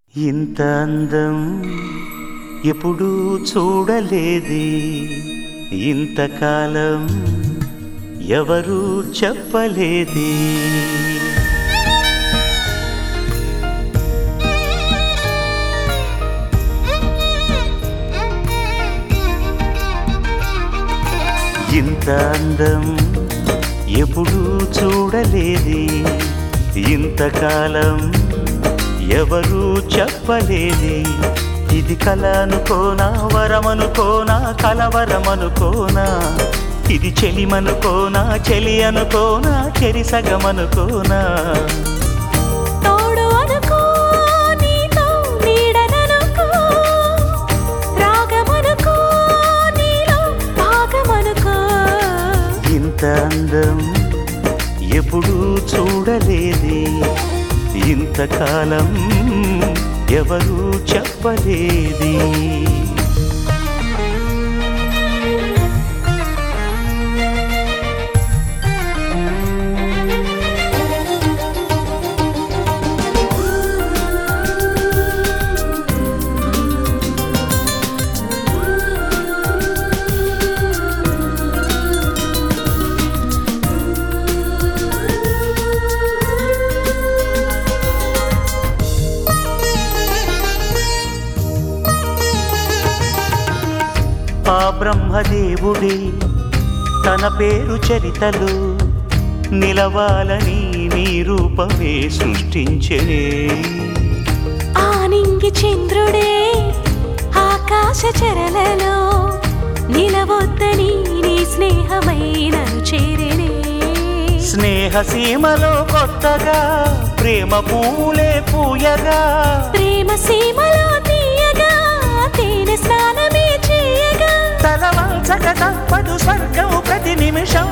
ఇంత అందం ఎప్పుడూ చూడలేదే ఇంతకాలం ఎవరూ చెప్పలేదే ఇంత అందం ఎప్పుడూ చూడలేదే ఇంతకాలం ఎవరూ చెప్పలేదే ఇది కల అనుకోనా వరమనుకోనా కలవరమనుకోనా ఇది చెలిమనుకోనా చెలి అనుకోనా చెరిసగమనుకోనా తోడు అనుకో నీతో నీడననుకో రాగమనుకో నీలో భాగమనుకో ఇంత అందం ఎప్పుడూ చూడలేదే ఇంతకాలం ఎవరూ చెప్పలేదే ఆ బ్రహ్మదేవుడే తన పేరు చరితలు నిలవాలని నీ రూపమే సృష్టించనే ఆ నింగి చంద్రుడే ఆకాశ చరలలో నిలవొద్దని నీ స్నేహమైనను చేరనే స్నేహ సీమలో కొత్తగా ప్రేమ పూలే పూయగా ప్రేమ సీమలో తీయగా తేనె స్నానమే చేయగా తలవంచక తప్పదు స్వర్గం ప్రతి నిమిషం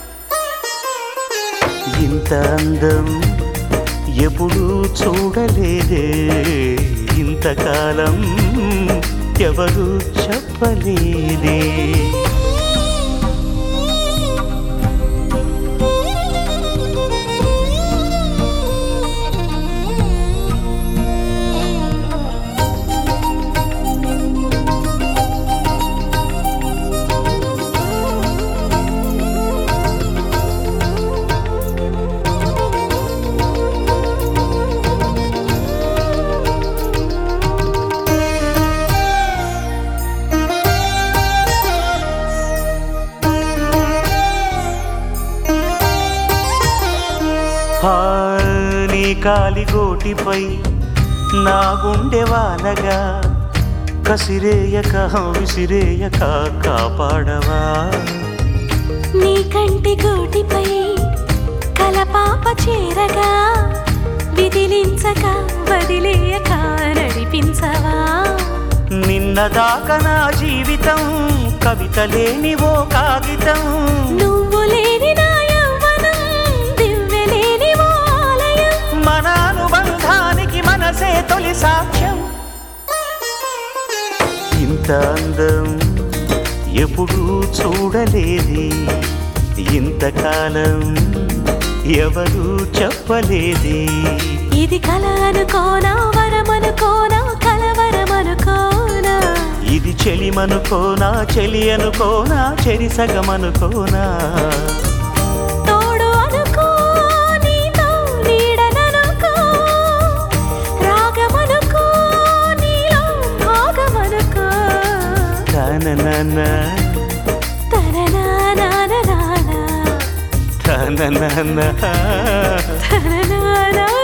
ఇంత అందం ఎప్పుడూ చూడలేదే ఇంతకాలం ఎవరు చెప్పలేదే ఆ, నీ కాలిగోటిపై నా గుండె వానగా కసిరేయక విసిరేయక కాపాడవా నీ కంటి గోటిపై కలపాప చేరగా విదిలించక వదిలేయక నడిపించవా నిన్నదాకా నా జీవితం కవిత లేని ఓ కాగితం నువ్వు లేని నా యవ్వనం దివ్యలేని ఓ ఆలయం మన అనుబంధానికి మనసే తొలి సాక్ష్యం ఇంత అందం ఎప్పుడూ చూడలేదే ఇంతకాలం ఎవరూ చెప్పలేదే ఇది కల అనుకోనా వరమనుకోనా కలవరమనుకోనా ఇది చెలిమనుకోనా చెలి అనుకోనా చెరిసగమనుకోనా తోడు అనుకో నీతో నీడననుకో రాగమనుకో నీలో భాగమనుకో తననన తననానానానా తననన తననానానా